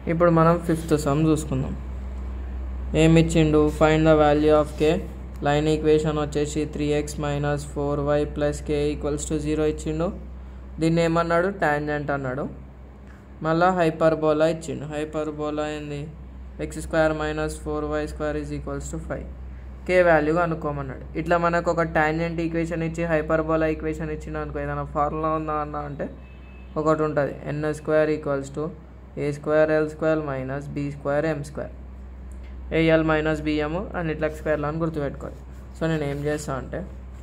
ఇప్పుడు మనం fifth sum చూసుకుందాం ఏమి ఇచ్చిండు find the value of K line equation వచ్చేసి three X minus four Y plus K equals to zero ఇచ్చిండు దీన్ని ఏమన్నాడు టాంజెంట్ అన్నాడు మళ్ళా హైపర్బోలా ఇచ్చిండు హైపర్బోలా ఏంది X square minus four Y square is equals to five K value అనుకోమన్నాడు ఇట్లా మనకు ఒక టాంజెంట్ ఈక్వేషన్ ఇచ్చి హైపర్బోలా ఈక్వేషన్ ఇచ్చిండు అనుకో ఏదైనా ఫార్ములా ఉందా అన్న అంటే ఒకటి ఉంటుంది N square equals to A square L square minus B square M square AL minus BM అన్నిట్లకి స్క్వేర్లో అని గుర్తుపెట్టుకోవాలి సో నేను ఏం చేస్తా అంటే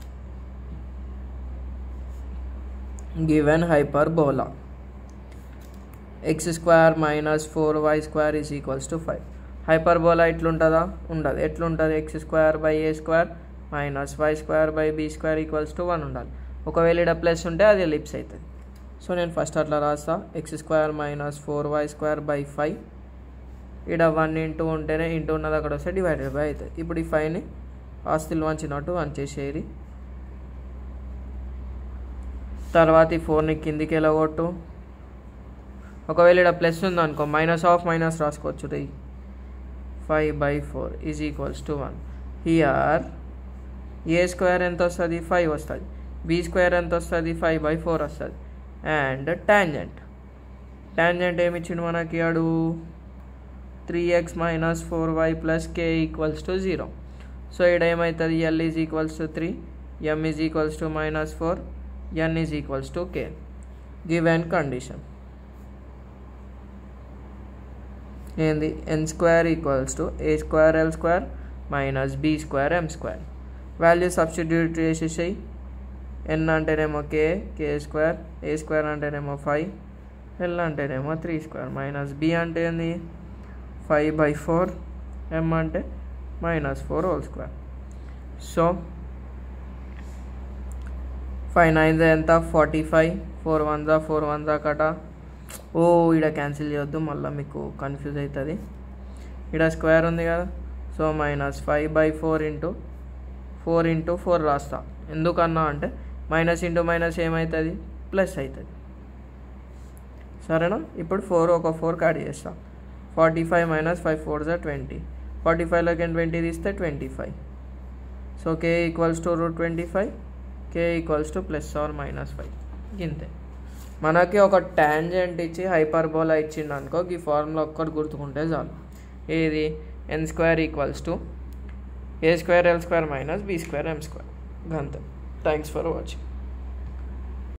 given hyperbola X square minus four Y square is equals to five hyperbola ఎట్లుంటుందా ఉండదు ఎట్లుంటుంది X square by A square minus Y square by B square equals to one ఉండాలి ఒకవేళ ఇక్కడ ప్లస్ ఉంటే అది ఎలిప్స్ అవుతుంది సో నేను ఫస్ట్ అట్లా రాస్తా X square minus four Y square by five ఇక్కడ వన్ ఇంటూ ఉంటేనే ఇంటూ ఉన్నది అక్కడ వస్తే డివైడెడ్ బై అవుతుంది ఇప్పుడు ఈ ఫైవ్ని ఆస్తులు వంచినట్టు వన్ చేసేది తర్వాత ఈ ఫోర్ని కిందికి వెళ్ళగొట్టు ఒకవేళ ఇక్కడ ప్లస్ ఉందనుకో మైనస్ ఆఫ్ మైనస్ రాసుకోవచ్చు రీ five by four is equals to one here A square ఎంత వస్తుంది ఫైవ్ వస్తుంది బీ స్క్వేర్ ఎంత వస్తుంది ఫైవ్ బై ఫోర్ వస్తుంది అండ్ టాంజెంట్ టాంజెంట్ ఏమి ఇచ్చిండు మనకి ఆడు three X minus four Y plus K equals to zero so ఇక్కడ ఏమవుతుంది L is equals to three M is equals to minus four N is equals to K give and condition ఏంది N square equals to A square L square minus B square M square value substitute చేసేసాయి N అంటేనేమో K K square A square అంటేనేమో five L అంటేనేమో three square minus B అంటే ఏంది five by four M అంటే minus four whole square so five nine ఎంత forty five four one జా four one జా కట ఓ ఇక్కడ క్యాన్సిల్ చేయొద్దు మళ్ళీ మీకు కన్ఫ్యూజ్ అవుతుంది ఇక్కడ స్క్వేర్ ఉంది కదా so minus five by four into four into four రాస్తా ఎందుకన్నా అంటే మైనస్ ఇంటూ మైనస్ ఏమవుతుంది ప్లస్ అవుతుంది సరేనా ఇప్పుడు ఫోర్ ఒక ఫోర్ యాడ్ చేస్తా forty five minus five four జా ట్వంటీ ఫార్టీ ఫైవ్లోకి ట్వంటీ తీస్తే twenty five so K equals to root twenty five K equals to plus or minus five ఇంతే మనకి ఒక టాంజెంట్ ఇచ్చి హైపర్బోలా ఇచ్చిండు అనుకో ఈ ఫార్ములా ఒక్కటి గుర్తుకుంటే చాలు ఏది N square equals to A square L square minus B square M square అంతే థ్యాంక్స్ ఫర్ వాచింగ్